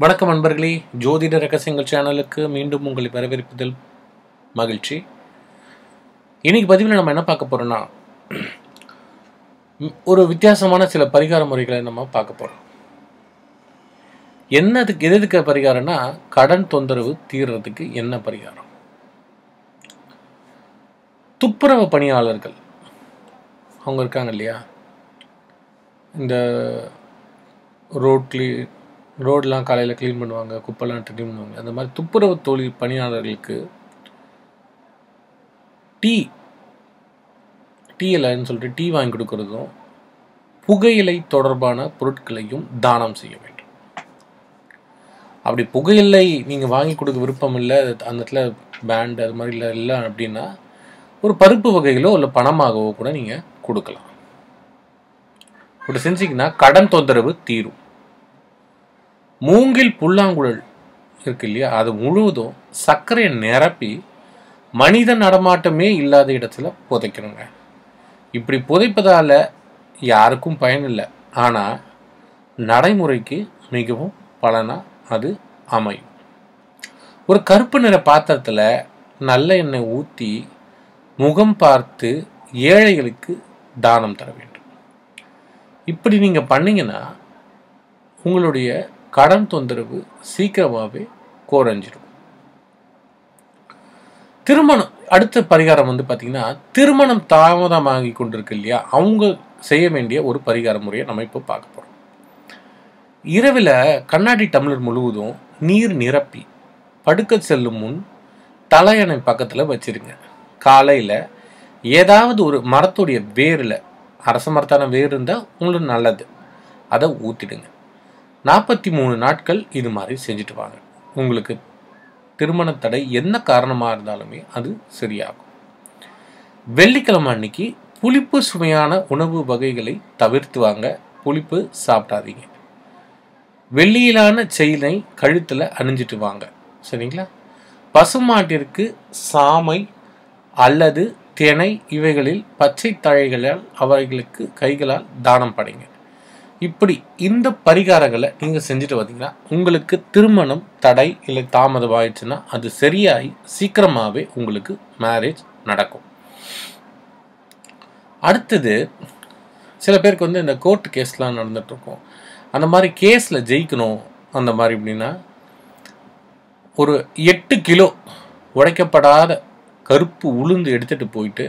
வணக்கம் நண்பர்களே ஜோதிட ரகசியங்கள் சேனலுக்கு மீண்டும் உங்களை வரவேற்பதில் மகிழ்ச்சி இன்னைக்கு பதிவில் நம்ம என்ன பார்க்க போறோம்னா ம், ஒரு வித்தியாசமான சில பரிகார முறைகளை நம்ம பார்க்க போறோம் என்னதுக்கு எது எதுக்கு பரிகாரம்னா கடன் தொந்தரவு தீர்றதுக்கு என்ன பரிகாரம் துப்புரவு பணியாளர்கள் அவங்க இருக்காங்க இல்லையா இந்த ரோட் க்ளீ ரோடெலாம் காலையில் க்ளீன் பண்ணுவாங்க குப்பைலாம் க்ளீன் பண்ணுவாங்க அந்த மாதிரி துப்புரவு தொழில் பணியாளர்களுக்கு டீ டீ இல்லைன்னு சொல்லிட்டு டீ வாங்கி கொடுக்கறதும் புகையிலை தொடர்பான பொருட்களையும் தானம் செய்ய வேண்டும் அப்படி புகையிலை நீங்கள் வாங்கி கொடுக்க விருப்பம் இல்லை அந்த இடத்துல பேண்ட் அது மாதிரி இல்லை இல்லை அப்படின்னா ஒரு பருப்பு வகைகளோ இல்லை பணமாகவோ கூட நீங்கள் கொடுக்கலாம் இப்படி செஞ்சீங்கன்னா கடன் தொந்தரவு தீரும் மூங்கில் புல்லாங்குழல் இருக்கு இல்லையா அது முழுவதும் சர்க்கரையை நிரப்பி மனித நடமாட்டமே இல்லாத இடத்துல புதைக்கணுங்க இப்படி புதைப்பதால யாருக்கும் பயன் இல்லை ஆனால் நடைமுறைக்கு மிகவும் பலனா அது அமையும் ஒரு கருப்பு நிற பாத்திரத்தில் நல்ல எண்ணெய் ஊற்றி முகம் பார்த்து ஏழைகளுக்கு தானம் தர வேண்டும் இப்படி நீங்கள் பண்ணீங்கன்னா உங்களுடைய கடன் தொந்தரவு சீக்கிரமாகவே குறைஞ்சிடும் திருமணம் அடுத்த பரிகாரம் வந்து பார்த்தீங்கன்னா திருமணம் தாமதமாகி கொண்டிருக்கு இல்லையா அவங்க செய்ய வேண்டிய ஒரு பரிகார முறையை நம்ம இப்போ பார்க்க போகிறோம் இரவில் கண்ணாடி டம்ளர் முழுவதும் நீர் நிரப்பி படுக்க செல்லும் முன் தலையணை பக்கத்தில் வச்சிருங்க காலையில் ஏதாவது ஒரு மரத்துடைய வேரில் அரச மரத்தான வேர் இருந்தால் உங்களுக்கு நல்லது அதை ஊற்றிடுங்க நாற்பத்தி மூணு நாட்கள் இது மாதிரி செஞ்சுட்டு வாங்க உங்களுக்கு திருமண தடை என்ன காரணமாக இருந்தாலுமே அது சரியாகும் வெள்ளிக்கிழமை அன்னைக்கு புளிப்பு சுவையான உணவு வகைகளை தவிர்த்து வாங்க புளிப்பு சாப்பிடாதீங்க வெள்ளியிலான செயினை கழுத்தில் அணிஞ்சிட்டு வாங்க சரிங்களா பசுமாட்டிற்கு சாமை அல்லது திணை இவைகளில் பச்சை தழைகளால் அவைகளுக்கு கைகளால் தானம் படைங்க இப்படி இந்த பரிகாரங்களை நீங்கள் செஞ்சுட்டு வந்தீங்கன்னா உங்களுக்கு திருமணம் தடை இல்லை தாமதம் ஆயிடுச்சுன்னா அது சரியாகி சீக்கிரமாகவே உங்களுக்கு மேரேஜ் நடக்கும் அடுத்தது சில பேருக்கு வந்து இந்த கோர்ட் கேஸ்லாம் நடந்துட்டு இருக்கும் அந்த மாதிரி கேஸில் ஜெயிக்கணும் அந்த மாதிரி அப்படின்னா ஒரு எட்டு கிலோ உடைக்கப்படாத கருப்பு உளுந்து எடுத்துட்டு போயிட்டு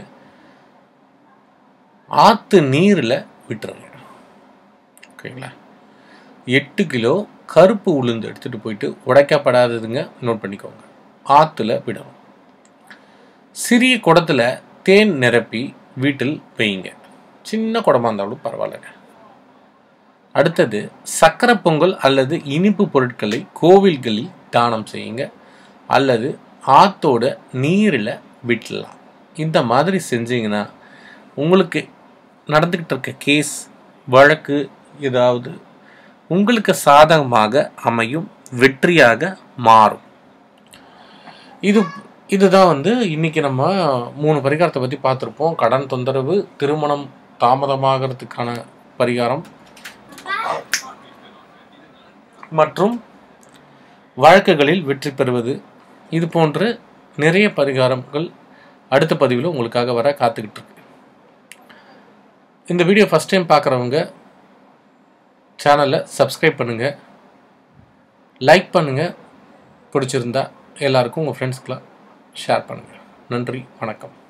ஆற்று நீரில் விட்டுருங்க ஓகேங்களா எட்டு கிலோ கருப்பு உளுந்து எடுத்துட்டு போயிட்டு உடைக்கப்படாததுங்க நோட் பண்ணிக்கோங்க ஆற்றுல விடணும் சிறிய குடத்துல தேன் நிரப்பி வீட்டில் வையுங்க சின்ன குடமா இருந்தாலும் பரவாயில்லைங்க அடுத்தது சக்கரை பொங்கல் அல்லது இனிப்பு பொருட்களை கோவில்களில் தானம் செய்யுங்க அல்லது ஆத்தோட நீரில் விட்டுலாம் இந்த மாதிரி செஞ்சீங்கன்னா உங்களுக்கு நடந்துக்கிட்டு இருக்க கேஸ் வழக்கு ஏதாவது உங்களுக்கு சாதகமாக அமையும் வெற்றியாக மாறும் இது இதுதான் வந்து இன்னைக்கு நம்ம மூணு பரிகாரத்தை பற்றி பார்த்துருப்போம் கடன் தொந்தரவு திருமணம் தாமதமாகிறதுக்கான பரிகாரம் மற்றும் வழக்குகளில் வெற்றி பெறுவது இது போன்று நிறைய பரிகாரங்கள் அடுத்த பதிவில் உங்களுக்காக வர காத்துக்கிட்டு இருக்கு இந்த வீடியோ ஃபஸ்ட் டைம் பார்க்குறவங்க சேனலை சப்ஸ்கிரைப் பண்ணுங்கள் லைக் பண்ணுங்கள் பிடிச்சிருந்தா எல்லாருக்கும் உங்கள் ஃப்ரெண்ட்ஸ்க்கெலாம் ஷேர் பண்ணுங்கள் நன்றி வணக்கம்